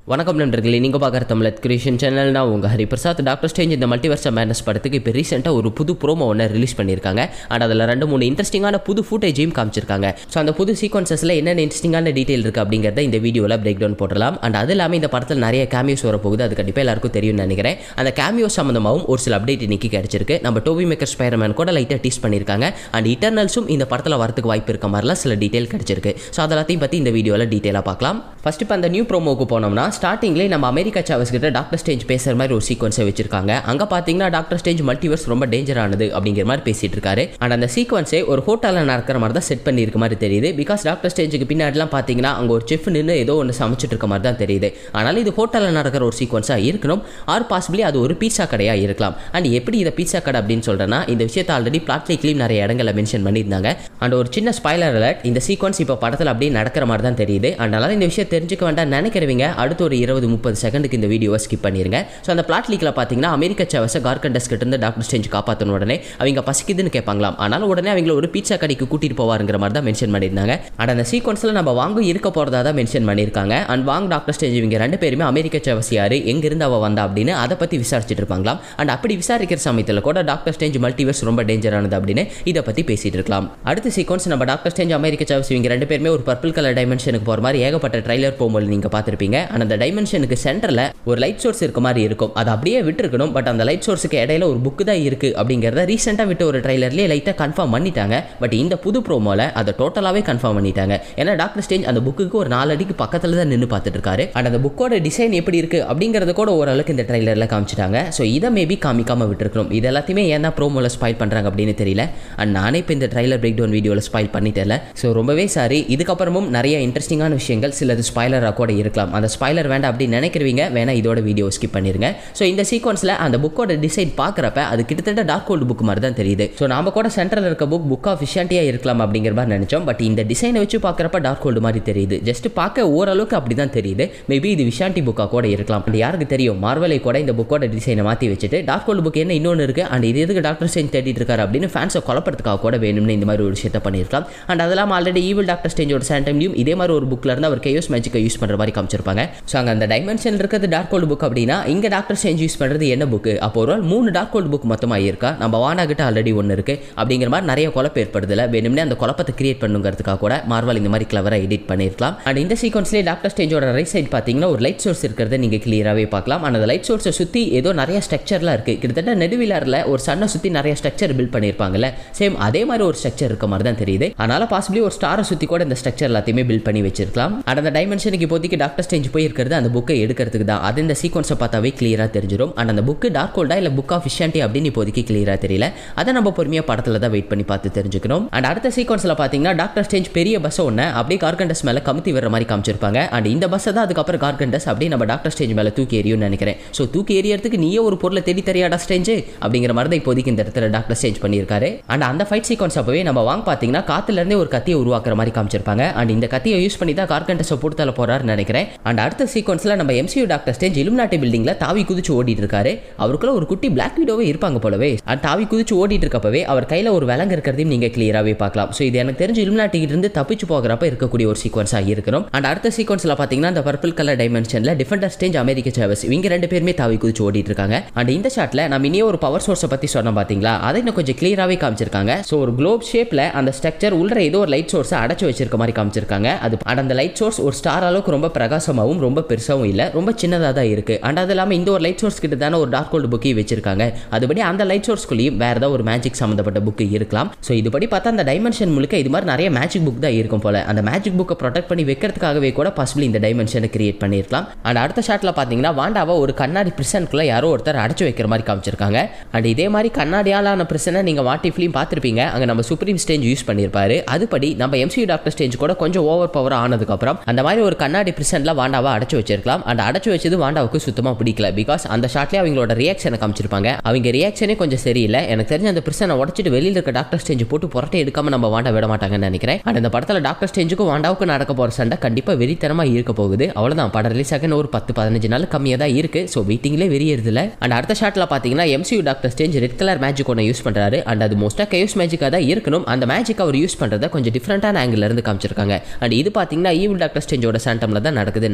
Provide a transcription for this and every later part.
வணக்கம் நண்பர்களே நீங்கள் பார்க்குற தமிழ் கிரியேஷன் சேனல் நான் உங்கள் ஹரிபிரசாத் டாக்டர் ஸ்டேஞ்ச் இந்த மல்டிவர்ஸ் மேனஸ் படத்துக்கு இப்போ ரீசெண்டாக ஒரு புது ப்ரோமோ ஒன்று ரிலீஸ் பண்ணியிருக்காங்க அண்ட் அதில் ரெண்டு மூணு இன்ட்ரெஸ்டிங்கான புது ஃபுட்டேஜையும் காமிச்சிருக்காங்க ஸோ அந்த புது சீக்வன்சஸில் என்னென்ன இன்ட்ரெஸ்டிங்கான டீட்டெயில் இருக்குது அப்படிங்கிறத இந்த வீடியோவில் பிரேக் டவுன் போடலாம் அண்ட் அது இல்லாமல் இந்த படத்தில் நிறைய கேமியோஸ் வரப்போகுது அது கண்டிப்பாக எல்லாருக்கும் தெரியும்னு நினைக்கிறேன் அந்த கேமியோஸ் சம்மந்தமாகவும் ஒரு சில அப்டேட் இன்னைக்கு கிடைச்சிருக்கு நம்ம டோவி மேக்கர் ஸ்பைரமேன் கூட லைட்டாக டீஸ் பண்ணியிருக்காங்க அண்ட் இட்டர்னல்ஸும் இந்த படத்தில் வரதுக்கு வாய்ப்பு இருக்க மாதிரிலாம் சில டீட்டெயில் கிடைச்சிருக்கு ஸோ அதெல்லாத்தையும் பற்றி இந்த வீடியோவில் டீட்டெயிலாக பார்க்கலாம் ஃபர்ஸ்ட் இப்போ அந்த நியூ ப்ரோமோக்கு போனோம்னா ஸ்டார்டிங்லேயே நம்ம அமெரிக்கா சாவஸ் கிட்ட டாக்டர் ஸ்டேஞ்ச் பேசுகிற மாதிரி ஒரு சீக்வன்ஸை வச்சிருக்காங்க அங்கே பார்த்தீங்கன்னா டாக்டர் ஸ்டேஞ்ச் மல்டிவர்ஸ் ரொம்ப டேஞ்சரானது அப்படிங்கிற மாதிரி பேசிட்டு இருக்காரு அண்ட் அந்த சீக்வன்ஸே ஒரு ஹோட்டலில் நடக்கிற மாதிரி தான் செட் பண்ணியிருக்க மாதிரி தெரியுது பிகாஸ் டாக்டர் ஸ்டேஜுக்கு பின்னாடிலாம் பார்த்தீங்கன்னா அங்கே ஒரு செஃப் நின்று ஏதோ ஒன்று சமைச்சிட்டு இருக்க மாதிரி தான் தெரியுது ஆனால் இது ஹோட்டலில் நடக்கிற ஒரு சீக்வன்ஸாக இருக்கணும் ஆர் பாசிபிளி அது ஒரு பீட்சா கடையாக இருக்கலாம் அண்ட் எப்படி இதை பீட்சா கடை அப்படின்னு சொல்கிறேன்னா இந்த விஷயத்தை ஆல்ரெடி பிளாட்லிக்லையும் நிறைய இடங்களில் மென்ஷன் பண்ணியிருந்தாங்க அண்ட் ஒரு சின்ன ஸ்பாய்லர் அலர்ட் இந்த சீக்வன்ஸ் இப்போ படத்தில் அப்படியே நடக்கிற மாதிரி தான் தெரியுது அதனால இந்த விஷயம் தெரிஞ்சுக்க வேண்டாம் நினைக்கிறவங்க அடுத்த ஒரு இருபது முப்பது செகண்டுக்கு இந்த வீடியோவை ஸ்கிப் பண்ணிருங்க ஸோ அந்த பிளாட் லீக்கில் பார்த்தீங்கன்னா அமெரிக்க சேவஸை கார்கண்டஸ் கிட்ட இருந்து டாக்டர் ஸ்டேஞ்ச் காப்பாற்றின உடனே அவங்க பசிக்குதுன்னு கேட்பாங்களாம் ஆனால் உடனே அவங்கள ஒரு பீட்சா கடைக்கு கூட்டிட்டு போவாருங்கிற மாதிரி தான் மென்ஷன் பண்ணியிருந்தாங்க அண்ட் அந்த சீக்வன்ஸில் நம்ம வாங்க இருக்க போகிறதா தான் மென்ஷன் பண்ணியிருக்காங்க அண்ட் வாங் டாக்டர் ஸ்டேஞ்ச் இவங்க ரெண்டு பேருமே அமெரிக்க சேவஸ் யார் எங்கிருந்து அவள் வந்தா அப்படின்னு அதை பற்றி விசாரிச்சுட்டு இருப்பாங்களாம் அண்ட் அப்படி விசாரிக்கிற சமயத்தில் கூட டாக்டர் ஸ்டேஞ்ச் மல்டிவர்ஸ் ரொம்ப டேஞ்சரானது அப்படின்னு இதை பற்றி பேசிட்டு இருக்கலாம் அடுத்த சீக்வன்ஸ் நம்ம டாக்டர் ஸ்டேஞ்ச் அமெரிக்க சேவஸ் இவங்க ரெண்டு பேருமே ஒரு பர்பிள் கலர் டைமென்ஷனுக்கு போகிற மாதிரி ஏகப்பட்ட ட்ரைலர் போகும்போது நீங்கள் பார்த்துருப்பீங்க அண்ட் அந்த டைமென்ஷனுக்கு சென்டரில் ஒரு லைட் சோர்ஸ் இருக்க மாதிரி இருக்கும் அதை அப்படியே விட்டுருக்கணும் பட் அந்த லைட் சோர்ஸுக்கு இடையில ஒரு புக்கு தான் இருக்குது அப்படிங்கிறத ரீசெண்டாக விட்டு ஒரு ட்ரைலர்லேயே லைட்டாக கன்ஃபார்ம் பண்ணிட்டாங்க பட் இந்த புது ப்ரோமோவில் அதை டோட்டலாகவே கன்ஃபார்ம் பண்ணிட்டாங்க ஏன்னா டாக்டர் ஸ்டேஞ்ச் அந்த புக்குக்கு ஒரு நாலு அடிக்கு பக்கத்தில் தான் நின்று பார்த்துட்டு இருக்காரு அண்ட் அந்த புக்கோட டிசைன் எப்படி இருக்குது அப்படிங்கிறத கூட ஓரளவுக்கு இந்த ட்ரைலரில் காமிச்சிட்டாங்க ஸோ இதை மேபி காமிக்காமல் விட்டுருக்கணும் இது எல்லாத்தையுமே ஏன் தான் ப்ரோமோவில் ஸ்பாயில் பண்ணுறாங்க அப்படின்னு தெரியல அண்ட் நானே இப்போ இந்த ட்ரைலர் பிரேக் டவுன் வீடியோவில் ஸ்பாயில் பண்ணிட்டேல ஸோ ரொம்பவே சாரி இதுக்கப்புறமும் நிறைய இன்ட்ரெஸ்டிங்கான விஷயங்கள் சிலது ஸ்பாய்லராக கூட இருக்கலாம் அந்த ஸ்பாய்லர் வேண்டாம் அப்படின்னு நினைக்கிறவங்க வேணா இதோட வீடியோ ஸ்கிப் பண்ணிருங்க ஸோ இந்த சீக்வன்ஸில் அந்த புக்கோட டிசைன் பார்க்குறப்ப அது கிட்டத்தட்ட டார்க் கோல்டு புக் மாதிரி தான் தெரியுது ஸோ நாம கூட சென்டரில் இருக்க புக் புக் ஆஃப் விஷாண்டியாக இருக்கலாம் அப்படிங்கிற மாதிரி நினச்சோம் பட் இந்த டிசைனை வச்சு பார்க்குறப்ப டார்க் கோல்டு மாதிரி தெரியுது ஜஸ்ட் பார்க்க ஓரளவுக்கு அப்படி தான் தெரியுது மேபி இது விஷாண்டி புக்காக கூட இருக்கலாம் அண்ட் யாருக்கு தெரியும் மார்வலை கூட இந்த புக்கோட டிசைனை மாற்றி வச்சுட்டு டார்க் கோல்டு புக் என்ன இன்னொன்று இருக்குது அண்ட் இது எதுக்கு டாக்டர் ஸ்டேஞ்ச் தேடிட்டு இருக்காரு அப்படின்னு ஃபேன்ஸை குழப்பறதுக்காக கூட வேணும்னு இந்த மாதிரி ஒரு விஷயத்தை பண்ணியிருக்கலாம் அண்ட் அதெல்லாம் ஆல்ரெடி ஈவில் டாக்டர் ஸ்டேஞ்சோட சேண்டைம்லையும் இதே மாதிரி ஒரு புக்கில் இருந்து அவர் கேயோஸ் மேஜிக்கை யூஸ் பண்ணுற மாதிரி காமிச்சிருப்பாங்க ஸோ அங்கே அந்த டைமென்ஷன் இருக்கிறது டார்க் கோல்டு புக் அப்படின்னா இங்கே டாக்டர் ஸ்டேஞ்ச் யூஸ் பண்ணுறது என்ன புக்கு அப்போ ஒரு மூணு டார்க் கோல்டு புக் மொத்தமாக இருக்கா நம்ம வானா கிட்ட ஆல்ரெடி ஒன்று இருக்குது அப்படிங்கிற மாதிரி நிறைய குழப்பம் ஏற்படுதில்ல வேணும்னே அந்த குழப்பத்தை கிரியேட் பண்ணுங்கிறதுக்காக கூட மார்வல் இந்த மாதிரி கிளவராக எடிட் பண்ணியிருக்கலாம் அண்ட் இந்த சீக்வன்ஸ்லேயே டாக்டர் ஸ்டேஞ்சோட ரைட் சைட் பார்த்தீங்கன்னா ஒரு லைட் சோர்ஸ் இருக்கிறத நீங்கள் கிளியராகவே பார்க்கலாம் அண்ட் அந்த லைட் சோர்ஸை சுற்றி ஏதோ நிறைய ஸ்ட்ரக்சர்லாம் இருக்குது கிட்டத்தட்ட நெடுவிலாரில் ஒரு சன்னை சுற்றி நிறைய ஸ்ட்ரக்சர் பில்ட் பண்ணியிருப்பாங்கல்ல சேம் அதே மாதிரி ஒரு ஸ்ட்ரக்சர் இருக்க மாதிரி தான் தெரியுது அதனால பாசிபிளி ஒரு ஸ்டாரை சுற்றி கூட இந்த ஸ்ட்ரக்சர் எல்லாத்தையுமே பில்ட் பண்ணி வச்சிருக்கலாம் அண்ட் அந்த டைமென்ஷனுக்கு இப்போதைக்கு டாக்டர் ஸ்டேஞ்ச் போய் இருக்கிறது அந்த புக்கை எடுக்கிறதுக்கு தான் அது இந்த சீக்வன்ஸை பார்த்தாவே கிளியராக தெரிஞ்சிடும் அண்ட் அந்த புக்கு டார்க் கோல்டா இல்லை புக் ஆஃப் விஷாண்டி அப்படின்னு இப்போதைக்கு கிளியராக தெரியல அதை நம்ம பொறுமையாக படத்தில் தான் வெயிட் பண்ணி பார்த்து தெரிஞ்சுக்கணும் அண்ட் அடுத்த சீக்வன்ஸில் பார்த்தீங்கன்னா டாக்டர் ஸ்டேஞ்ச் பெரிய பஸ்ஸை ஒன்று அப்படியே கார்கண்டஸ் மேலே கமுத்தி வர மாதிரி காமிச்சிருப்பாங்க அண்ட் இந்த பஸ்ஸை தான் அதுக்கப்புறம் கார்கண்டஸ் அப்படியே நம்ம டாக்டர் ஸ்டேஞ்ச் மேலே தூக்கி எறியும்னு நினைக்கிறேன் ஸோ தூக்கி எறியறதுக்கு நீயே ஒரு பொருளை தேடி தெரியாடா ஸ்டேஞ்சு அப்படிங்கிற மாதிரி தான் இப்போதைக்கு இந்த இடத்துல டாக்டர் ஸ்டேஞ்ச் பண்ணியிருக்காரு அண்ட் அந்த ஃபைட் சீக்வன்ஸ் அப்பவே நம்ம வாங்க பார்த்தீங்கன்னா காத்துலேருந்தே ஒரு கத்தியை உருவாக்குற மாதிரி காமிச்சிருப்பாங்க அண்ட் இந்த கத்தியை யூஸ் பண்ணி தான் கார்கண்டஸை போட்டு தள்ள போறாருன்னு நினைக்கிறேன் அண்ட் அடுத்த சீக்வன்ஸில் நம்ம எம்சியூ டாக்டர் ஸ்டேஞ்ச் இலுமினாட்டி பில்டிங்கில் தாவி குதிச்சு ஓடிட்டு இருக்காரு அவருக்குள்ள ஒரு குட்டி பிளாக் வீடோவே இருப்பாங்க போலவே அண்ட் தாவி குதிச்சு ஓடிட்டு இருக்கப்பவே அவர் கையில் ஒரு விலங்கு இருக்கிறதையும் நீங்கள் கிளியராகவே பார்க்கலாம் ஸோ இது எனக்கு தெரிஞ்சு இலுமினாட்டி இருந்து தப்பிச்சு போகிறப்ப இருக்கக்கூடிய ஒரு சீக்வன்ஸாக இருக்கணும் அண்ட் அடுத்த சீக்வன்ஸில் பார்த்தீங்கன்னா அந்த பர்பிள் கலர் டைமென்ஷனில் டிஃபெண்டர் ஸ்டேஞ்ச் அமெரிக்க சேவஸ் இவங்க ரெண்டு பேருமே தாவி குதிச்சு ஓடிட்டு இருக்காங்க அண்ட் இந்த ஷாட்டில் நம்ம இனியே ஒரு பவர் சோர்ஸை பற்றி சொன்னோம் பார்த்தீங்களா அதை இன்னும் கொஞ்சம் கிளியராகவே காமிச்சிருக்காங்க ஸோ ஒரு குளோப் ஷேப்பில் அந்த ஸ்ட்ரக்சர் உள்ள ஏதோ ஒரு லைட் சோர்ஸை அடைச்சு வச்சிருக்க மாதிரி காமிச்சிருக்காங்க அது அண்ட் அந்த லைட் சோர்ஸ் ஒரு ஸ்டார் அளவுக்கு ரொம்ப பிரகாசமாகவும் ரொம்ப பெருசாகவும் இல்லை ரொம்ப சின்னதாக தான் இருக்கு அண்ட் அது இல்லாமல் இந்த ஒரு லைட் சோர்ஸ் கிட்ட தானே ஒரு டார்க் கோல்டு புக்கையும் வச்சிருக்காங்க அதுபடி அந்த லைட் சோர்ஸ்குள்ளேயும் வேற ஏதாவது ஒரு மேஜிக் சம்மந்தப்பட்ட புக்கு இருக்கலாம் ஸோ இதுபடி பார்த்தா அந்த டைமென்ஷன் முழுக்க இது மாதிரி நிறைய மேஜிக் புக் தான் இருக்கும் போல அந்த மேஜிக் புக்கை ப்ரொடெக்ட் பண்ணி வைக்கிறதுக்காகவே கூட பாசிபிள் இந்த டைமென்ஷனை கிரியேட் பண்ணியிருக்கலாம் அண்ட் அடுத்த ஷாட்டில் பார்த்தீங்கன்னா வாண்டாவை ஒரு கண்ணாடி பிரிசனுக்குள்ள யாரோ ஒருத்தர் அடைச்சு வைக்கிற மாதிரி காமிச்சிருக்காங்க அண்ட் இதே மாதிரி கண்ணாடியாலான பிரச்சனை நீங்கள் வாட்டிஃப்லையும் பார்த்துருப்பீங்க அங்கே நம்ம சுப்ரீம் ஸ்டேஞ்ச் யூஸ் பண்ணியிருப்பாரு அதுபடி நம்ம எம்சியூ டாக்டர் ஸ்டேஞ்ச் கூட கொஞ்சம் ஓவர் பவர் ஆனதுக்கப்புறம் அந்த மாதிரி ஒரு கண்ணாடி பிரிசன்ட்ல வாண்டாவை அடைச்சு வச்சிருக்கலாம் அந்த அடைச்சு வச்சது வாண்டாவுக்கு சுத்தமாக பிடிக்கல பிகாஸ் அந்த ஷாட்லேயே அவங்களோட ரியாக்ஷனை காமிச்சிருப்பாங்க அவங்க ரியாக்ஷனே கொஞ்சம் சரியில்லை எனக்கு தெரிஞ்ச அந்த பிரச்சனை உடச்சிட்டு வெளியில் இருக்க டாக்டர் ஸ்டேஞ்ச் போட்டு புரட்டை எடுக்காம நம்ம வாண்டா விட மாட்டாங்கன்னு நினைக்கிறேன் அண்ட் இந்த படத்தில் டாக்டர் ஸ்டேஞ்சுக்கும் வாண்டாவுக்கும் நடக்க போகிற சண்டை கண்டிப்பாக வெறித்தனமாக இருக்க போகுது அவ்வளோதான் படம் ரிலீஸ் ஆக ஒரு பத்து பதினஞ்சு நாள் கம்மியாக தான் இருக்கு ஸோ வெயிட்டிங்லேயே வெறியறதுல அண்ட் அடுத்த ஷாட்டில் பார்த்தீங்கன்னா MCU Doctor Strange red colour magic ஒன்று யூஸ் பண்ணுறாரு அண்ட் அது மோஸ்ட்டாக கேஸ் மேஜிக்காக தான் இருக்கணும் அந்த மேஜிக் அவர் யூஸ் பண்ணுறத கொஞ்சம் டிஃப்ரெண்ட்டான ஆங்கிள் இருந்து காமிச்சிருக்காங்க அண்ட் இது பார்த்தீங்கன்னா ஈவில் டாக்டர் ஸ்டேஞ்சோட சாண்டமில் தான் நடக்குதுன்னு நினைக்கிறேன்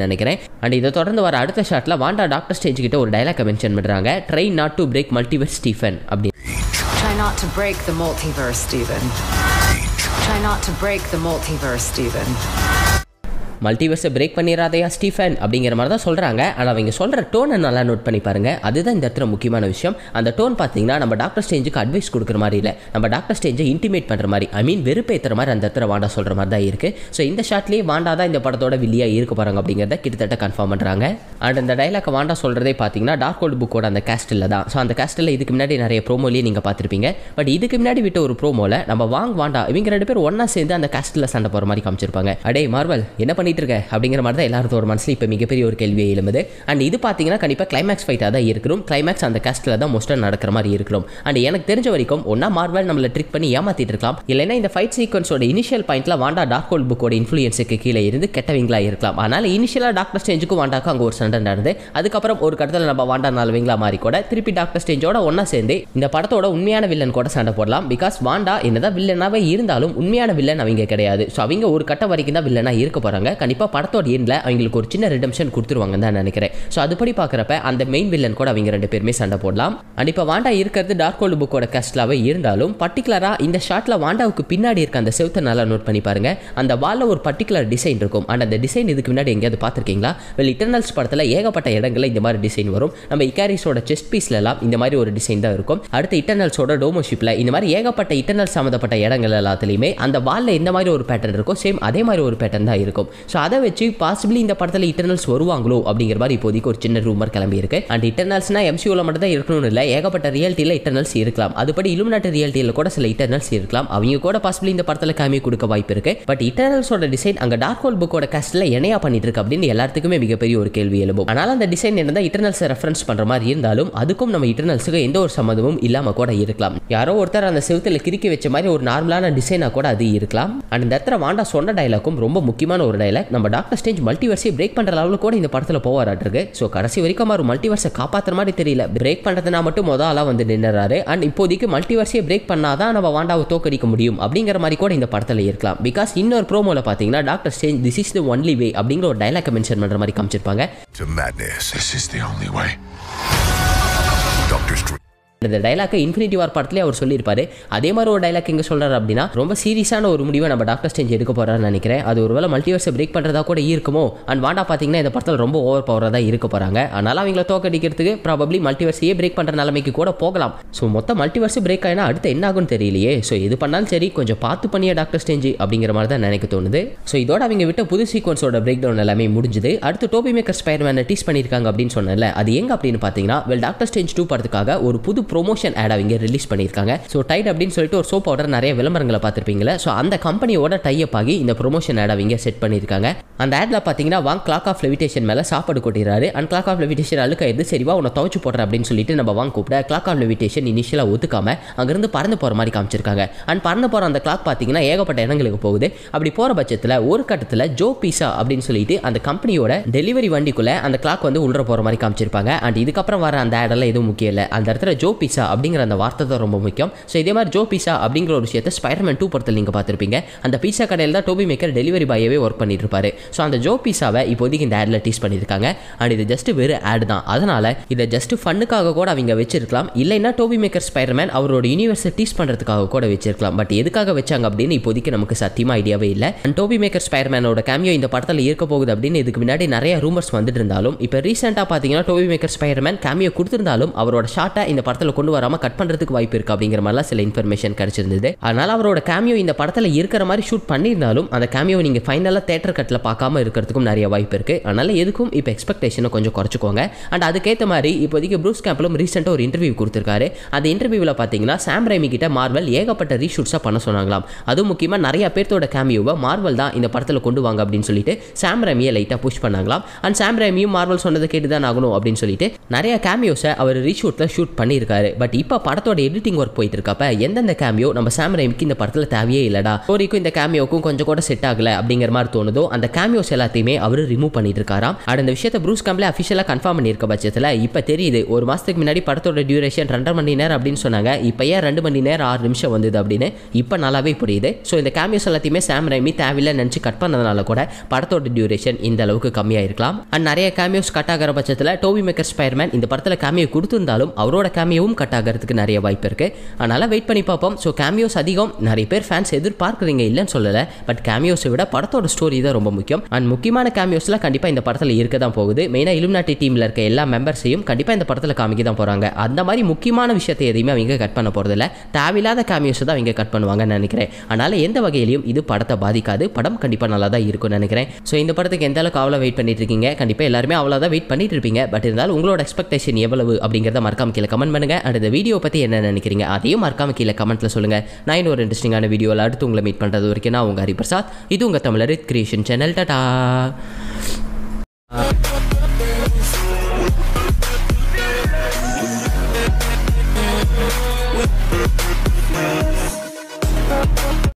அண்ட் இதை தொடர்ந்து வர அடுத்த ஷாட்டில் வாண்டா டாக்டர் ஸ்டேஜ் கிட்ட ஒரு டைலாக்கை மென்ஷன் பண்ணுறாங்க try not to break multiverse Stephen அப்படி Try not to break the multiverse, Stephen. Try not to break the multiverse, Stephen. மல்டிவர்ஸை பிரேக் பண்ணிடாதையா ஸ்டீஃபன் அப்படிங்கிற மாதிரி தான் சொல்கிறாங்க ஆனால் அவங்க சொல்கிற டோனை நல்லா நோட் பண்ணி பாருங்க அதுதான் இந்த இடத்துல முக்கியமான விஷயம் அந்த டோன் பார்த்தீங்கன்னா நம்ம டாக்டர் ஸ்டேஞ்சுக்கு அட்வைஸ் கொடுக்குற மாதிரி இல்லை நம்ம டாக்டர் ஸ்டேஞ்சை இன்டிமேட் பண்ணுற மாதிரி ஐ மீன் வெறுப்பேற்றுற மாதிரி அந்த இடத்துல வாண்டா சொல்கிற மாதிரி தான் இருக்குது ஸோ இந்த ஷாட்லேயே வாண்டா தான் இந்த படத்தோட வில்லியாக இருக்க போகிறாங்க அப்படிங்கிறத கிட்டத்தட்ட கன்ஃபார்ம் பண்ணுறாங்க அண்ட் அந்த டைலாக் வாண்டா சொல்கிறதே பார்த்தீங்கன்னா டார்க் கோல்டு புக்கோட அந்த கேஸ்டில் தான் ஸோ அந்த கேஸ்டில் இதுக்கு முன்னாடி நிறைய ப்ரோமோலேயே நீங்கள் பார்த்துருப்பீங்க பட் இதுக்கு முன்னாடி விட்ட ஒரு ப்ரோமோவில் நம்ம வாங் வாண்டா இவங்க ரெண்டு பேர் ஒன்றா சேர்ந்து அந்த கேஸ்டில் சண்டை போகிற மாதிரி காமிச்சிருப்பாங்க அடே மார்வல் என்ன பண்ணிட்டு இருக்க அப்படிங்கிற மாதிரி தான் எல்லாரோட மனசில் இப்போ மிகப்பெரிய ஒரு கேள்வியை எழும்புது அண்ட் இது பார்த்தீங்கன்னா கண்டிப்பாக கிளைமேக்ஸ் ஃபைட்டாக தான் இருக்கணும் கிளைமேக்ஸ் அந்த கேஸ்டில் தான் மோஸ்ட்டாக நடக்கிற மாதிரி இருக்கணும் அண்ட் எனக்கு தெரிஞ்ச வரைக்கும் ஒன்றா மார்வல் நம்மளை ட்ரிக் பண்ணி ஏமாத்திட்டு இருக்கலாம் இல்லைன்னா இந்த ஃபைட் சீக்வன்ஸோட இனிஷியல் பாயிண்ட்ல வாண்டா டார்க் ஹோல் புக்கோட இன்ஃப்ளூயன்ஸுக்கு கீழே இருந்து கெட்டவங்களா இருக்கலாம் அதனால இனிஷியலாக டாக்டர் ஸ்டேஞ்சுக்கும் வாண்டாக்கும் அங்கே ஒரு சண்டை நடந்து அதுக்கப்புறம் ஒரு கட்டத்தில் நம்ம வாண்டா நாலுவீங்களா மாறி கூட திருப்பி டாக்டர் ஸ்டேஞ்சோட ஒன்றா சேர்ந்து இந்த படத்தோட உண்மையான வில்லன் கூட சண்டை போடலாம் பிகாஸ் வாண்டா என்னதான் வில்லனாவே இருந்தாலும் உண்மையான வில்லன் அவங்க கிடையாது ஸோ அவங்க ஒரு கட்டம் வரைக்கும் தான் வில்லனாக இருக்க போகிறாங்க கண்டிப்பாக படத்தோட எண்டில் அவங்களுக்கு ஒரு சின்ன ரிடம்ஷன் கொடுத்துருவாங்கன்னு தான் நினைக்கிறேன் ஸோ அதுபடி பார்க்குறப்ப அந்த மெயின் வில்லன் கூட அவங்க ரெண்டு பேருமே சண்டை போடலாம் அண்ட் இப்போ வாண்டா இருக்கிறது டார்க் ஹோல்டு புக்கோட கஸ்ட்லாவே இருந்தாலும் பர்டிகுலராக இந்த ஷாட்டில் வாண்டாவுக்கு பின்னாடி இருக்க அந்த செவுத்தை நல்லா நோட் பண்ணி பாருங்க அந்த வாலில் ஒரு பர்டிகுலர் டிசைன் இருக்கும் அண்ட் அந்த டிசைன் இதுக்கு முன்னாடி எங்கேயாவது பார்த்துருக்கீங்களா வெல் இட்டர்னல்ஸ் படத்தில் ஏகப்பட்ட இடங்களில் இந்த மாதிரி டிசைன் வரும் நம்ம இக்காரிஸோட செஸ்ட் பீஸ்லலாம் இந்த மாதிரி ஒரு டிசைன் தான் இருக்கும் அடுத்து இட்டர்னல்ஸோட டோமோஷிப்பில் இந்த மாதிரி ஏகப்பட்ட இட்டர்னல் சம்மந்தப்பட்ட இடங்கள் எல்லாத்துலேயுமே அந்த வாலில் எந்த மாதிரி ஒரு பேட்டர்ன் இருக்கும் சேம் அதே மாதிரி ஒரு பேட்டர்ன் தான் இருக்கும் ஸோ அதை வச்சு பாசிபிளி இந்த படத்தில் இட்டர்னல்ஸ் வருவாங்களோ அப்படிங்கிற மாதிரி இப்போதைக்கு ஒரு சின்ன ரூமர் கிளம்பி இருக்கு அண்ட் இட்டர்னல்ஸ்னா எம்சியூவில் மட்டும் தான் இருக்கணும்னு இல்லை ஏகப்பட்ட ரியாலிட்டியில் இட்டர்னல்ஸ் இருக்கலாம் அதுபடி இலுமினாட்டு ரியாலிட்டியில் கூட சில இட்டர்னல்ஸ் இருக்கலாம் அவங்க கூட பாசிபிளி இந்த படத்தில் காமி கொடுக்க வாய்ப்பு இருக்கு பட் இட்டர்னல்ஸோட டிசைன் அங்கே டார்க் ஹோல் புக்கோட காஸ்ட்டில் என்னையா பண்ணிட்டு இருக்கு அப்படின்னு எல்லாத்துக்குமே மிகப்பெரிய ஒரு கேள்வி எழும்பும் ஆனால் அந்த டிசைன் என்ன இட்டர்னல்ஸை ரெஃபரன்ஸ் பண்ணுற மாதிரி இருந்தாலும் அதுக்கும் நம்ம இட்டர்னல்ஸுக்கு எந்த ஒரு சம்மந்தமும் இல்லாமல் கூட இருக்கலாம் யாரோ ஒருத்தர் அந்த செவுத்தில் கிறுக்கி வச்ச மாதிரி ஒரு நார்மலான டிசைனாக கூட அது இருக்கலாம் அண்ட் இந்த இடத்துல வாண்டா சொன்ன டைலாக்கும் ரொம்ப முக்கியமான ஒரு டைலாக் நம்ம டாக்டர் ஸ்டேஞ்ச் மல்டிவர்ஸை பிரேக் பண்ணுற லெவலில் கூட இந்த படத்தில் போவாராட்டிருக்கு ஸோ கடைசி வரைக்கும் அவர் மல்டிவர்ஸை காப்பாற்றுற மாதிரி தெரியல பிரேக் பண்ணுறதுனா மட்டும் மொதல் ஆளாக வந்து நின்னுறாரு அண்ட் இப்போதைக்கு மல்டிவர்ஸையே பிரேக் பண்ணாதான் நம்ம வாண்டாவை தோக்கடிக்க முடியும் அப்படிங்கிற மாதிரி கூட இந்த படத்தில் இருக்கலாம் பிகாஸ் இன்னொரு ப்ரோமோவில் பார்த்தீங்கன்னா Doctor Strange this is the only way அப்படிங்கிற ஒரு டைலாக் மென்ஷன் பண்ணுற மாதிரி காமிச்சிருப்பாங்க to madness. This is the only way. Doctor Strange. இந்த டைலாக்கை இன்ஃபினிட்டி வார் படத்துலேயே அவர் சொல்லியிருப்பாரு அதே மாதிரி ஒரு டைலாக் எங்கே சொல்கிறாரு அப்படின்னா ரொம்ப சீரியஸான ஒரு முடிவை நம்ம டாக்டர் ஸ்டேஞ்ச் எடுக்க போகிறாருன்னு நினைக்கிறேன் அது ஒருவேளை மல்டிவர்ஸை பிரேக் பண்ணுறதா கூட இருக்குமோ அண்ட் வாண்டா பார்த்தீங்கன்னா இந்த படத்தில் ரொம்ப ஓவர் பவராக தான் இருக்க போகிறாங்க அதனால் அவங்கள தோக்கடிக்கிறதுக்கு ப்ராபப்ளி மல்டிவர்ஸையே பிரேக் பண்ணுற நிலைமைக்கு கூட போகலாம் ஸோ மொத்த மல்டிவர்ஸ் பிரேக் ஆகினா அடுத்து என்ன ஆகும்னு தெரியலையே ஸோ எது பண்ணாலும் சரி கொஞ்சம் பார்த்து பண்ணிய டாக்டர் ஸ்டேஞ்ச் அப்படிங்கிற மாதிரி தான் நினைக்க தோணுது ஸோ இதோட அவங்க விட்ட புது சீக்வன்ஸோட பிரேக் டவுன் எல்லாமே முடிஞ்சுது அடுத்து டோபி மேக்கர் ஸ்பைர்மேனை டீஸ் பண்ணியிருக்காங்க அப்படின்னு சொன்னல அது எங்க அப்படின்னு பார்த்தீங்கன்னா வெல் டாக்டர் ஸ்டேஞ்ச் டூ படத்துக்காக ஒரு புது ப்ரொமோஷன் ஆட் அவங்க ரிலீஸ் பண்ணியிருக்காங்க ஸோ டைட் அப்படின்னு சொல்லிட்டு ஒரு சோப் பவுடர் நிறைய விளம்பரங்களை பார்த்துருப்பீங்களா ஸோ அந்த கம்பெனியோட டைப் ஆகி இந்த ப்ரொமோஷன் ஆட் அவங்க செட் பண்ணியிருக்காங்க அந்த ஆட்ல பார்த்தீங்கன்னா வாங் கிளாக் ஆஃப் லெவிடேஷன் மேலே சாப்பாடு கொட்டிடுறாரு அண்ட் கிளாக் ஆஃப் லெவிடேஷன் அழுக்காயிருது சரிவா உன்னை துவச்சு போடுறேன் அப்படின்னு சொல்லிட்டு நம்ம வாங்க கூப்பிட கிளாக் ஆஃப் லெவிடேஷன் இனிஷியலாக ஒத்துக்காம அங்கேருந்து பறந்து போகிற மாதிரி காமிச்சிருக்காங்க அண்ட் பறந்து போகிற அந்த கிளாக் பார்த்தீங்கன்னா ஏகப்பட்ட இடங்களுக்கு போகுது அப்படி போகிற பட்சத்தில் ஒரு கட்டத்தில் ஜோ பீஸா அப்படின்னு சொல்லிட்டு அந்த கம்பெனியோட டெலிவரி வண்டிக்குள்ளே அந்த கிளாக் வந்து உள்ள போகிற மாதிரி காமிச்சிருப்பாங்க அண்ட் இதுக்கப்புறம் வர அந்த ஆடெல்லாம் எதுவும் முக்கியம் இல்லை அந்த இடத்துல ஜோ பீஸா அப்படிங்கிற அந்த வார்த்தை தான் ரொம்ப முக்கியம் ஸோ இதே மாதிரி ஜோ பீஸா அப்படிங்கிற ஒரு விஷயத்தை ஸ்பைடர்மேன் டூ படத்தில் நீங்கள் பார்த்துருப்பீங்க அந்த பீஸா கடையில் தான் டோபி மேக்கர் டெலிவரி பாயாவே ஒர்க் பண்ணிட்டு இருப்பாரு ஸோ அந்த ஜோ பீஸாவை இப்போதைக்கு இந்த ஆடில் டீஸ் பண்ணியிருக்காங்க அண்ட் இது ஜஸ்ட் வெறும் ஆட் தான் அதனால இதை ஜஸ்ட் ஃபன்னுக்காக கூட அவங்க வச்சிருக்கலாம் இல்லைன்னா டோபி மேக்கர் ஸ்பைடர்மேன் அவரோட யூனிவர்ஸை டீஸ் பண்ணுறதுக்காக கூட வச்சிருக்கலாம் பட் எதுக்காக வச்சாங்க அப்படின்னு இப்போதைக்கு நமக்கு சத்தியமாக ஐடியாவே இல்லை அண்ட் டோபி மேக்கர் ஸ்பைடர்மேனோட கேமியோ இந்த படத்தில் இருக்க போகுது அப்படின்னு இதுக்கு முன்னாடி நிறைய ரூமர்ஸ் வந்துட்டு இருந்தாலும் இப்போ ரீசெண்டாக பார்த்தீங்கன்னா டோபி மேக்கர் ஸ்பைடர்மேன் கேமியோ கொடுத்திருந்தாலும் அவரோட ஷாட்டை இந்த படத்தில் கொண்டு வராமல் கட் பண்ணுறதுக்கு வாய்ப்பு இருக்கு அப்படிங்கிற மாதிரிலாம் சில இன்ஃபர்மேஷன் கிடைச்சிருந்தது அதனால அவரோட கேமியோ இந்த படத்தில் இருக்கிற மாதிரி ஷூட் பண்ணியிருந்தாலும் அந்த கேமியோ நீங்கள் ஃபைனலாக தேட்டர் கட்டில் பார்க்காம இருக்கிறதுக்கும் நிறைய வாய்ப்பு இருக்கு அதனால எதுக்கும் இப்போ எக்ஸ்பெக்டேஷனை கொஞ்சம் குறைச்சிக்கோங்க அண்ட் அதுக்கேற்ற மாதிரி இப்போதைக்கு ப்ரூஸ் கேம்ப்லும் ரீசெண்டாக ஒரு இன்டர்வியூ கொடுத்துருக்காரு அந்த இன்டர்வியூவில் பார்த்தீங்கன்னா சாம் ரைமி கிட்ட மார்வல் ஏகப்பட்ட ரீஷூட்ஸாக பண்ண சொன்னாங்களாம் அதுவும் முக்கியமாக நிறைய பேர்த்தோட கேமியோவை மார்வல் தான் இந்த படத்தில் கொண்டு வாங்க அப்படின்னு சொல்லிட்டு சாம் ரேமியை லைட்டாக புஷ் பண்ணாங்களாம் அண்ட் சாம் ரேமியும் மார்வல் சொன்னதை கேட்டு தான் ஆகணும் அப்படின்னு சொல்லிட்டு நிறைய கேமியோஸை அவர் ரீஷூட்டில் ஷூட் பண்ணியிருக்காரு இருக்காரு பட் இப்போ படத்தோட எடிட்டிங் ஒர்க் போயிட்டு இருக்கப்ப எந்தெந்த கேமியோ நம்ம சாம் ரைமிக்கு இந்த படத்தில் தேவையே இல்லடா ஸ்டோரிக்கும் இந்த கேமியோக்கும் கொஞ்சம் கூட செட் ஆகல அப்படிங்கிற மாதிரி தோணுதோ அந்த கேமியோஸ் எல்லாத்தையுமே அவர் ரிமூவ் பண்ணிட்டு இருக்காராம் அண்ட் அந்த விஷயத்தை ப்ரூஸ் கம்ப்ளே அஃபிஷியலாக கன்ஃபார்ம் பண்ணியிருக்க பட்சத்தில் இப்போ தெரியுது ஒரு மாதத்துக்கு முன்னாடி படத்தோட டியூரேஷன் ரெண்டரை மணி நேரம் அப்படின்னு சொன்னாங்க இப்போ ஏன் ரெண்டு மணி நேரம் ஆறு நிமிஷம் வந்தது அப்படின்னு இப்போ நல்லாவே புரியுது ஸோ இந்த கேமியோஸ் எல்லாத்தையுமே சாம் ரைமி தேவையில்லை நினச்சி கட் பண்ணதுனால கூட படத்தோட டியூரேஷன் இந்த அளவுக்கு கம்மியாக இருக்கலாம் அண்ட் நிறைய கேமியோஸ் கட் ஆகிற பட்சத்தில் டோவி மேக்கர் ஸ்பைர்மேன் இந்த படத்தில் கேமியோ கொடுத்திருந்தாலும் அவரோட கேமியோவும் கட் ஆகிறதுக்கு நிறைய வாய்ப்பு இருக்கு அதனால வெயிட் பண்ணி பார்ப்போம் ஸோ கேமியோஸ் அதிகம் நிறைய பேர் ஃபேன்ஸ் எதிர்பார்க்குறீங்க இல்லைன்னு சொல்லலை பட் கேமியோஸை விட படத்தோட ஸ்டோரி தான் ரொம்ப முக்கியம் அண்ட் முக்கியமான கேமியோஸ்லாம் கண்டிப்பாக இந்த படத்தில் இருக்க தான் போகுது மெயினாக இலுமினாட்டி டீமில் இருக்க எல்லா மெம்பர்ஸையும் கண்டிப்பாக இந்த படத்தில் காமிக்க தான் போகிறாங்க அந்த மாதிரி முக்கியமான விஷயத்தை எதையுமே அவங்க கட் பண்ண போகிறதில்ல தேவையில்லாத கேமியோஸ் தான் அவங்க கட் பண்ணுவாங்கன்னு நினைக்கிறேன் அதனால் எந்த வகையிலையும் இது படத்தை பாதிக்காது படம் கண்டிப்பாக நல்லா தான் இருக்கும்னு நினைக்கிறேன் ஸோ இந்த படத்துக்கு எந்த அளவுக்கு அவ்வளோ வெயிட் பண்ணிட்டு இருக்கீங்க கண்டிப்பாக எல்லாருமே அவ்வளோ தான் வெயிட் பண்ணிட்டு இருப்பீங்க பட் இருந்தாலும் உங்களோட எக்ஸ்பெக்டேஷன் எவ்வளவு அப்படிங்கிறத மறக்காம கீழே கமெண்ட் பண்ணுங்க அண்ட் இந்த வீடியோ பற்றி என்ன நினைக்கிறீங்க அதையும் மறக்காம கீழே கமெண்ட்டில் சொல்லுங்கள் நான் இன்னொரு இன்ட்ரெஸ்டிங்கான வீடியோவில் அடுத்து உங்களை மீட் பண்ணுறது வரைக்கும் நான் உங்கள் ஹரிபிரசாத் இது உங்கள் தமிழர் கிரியேஷன் சேனல் டாடா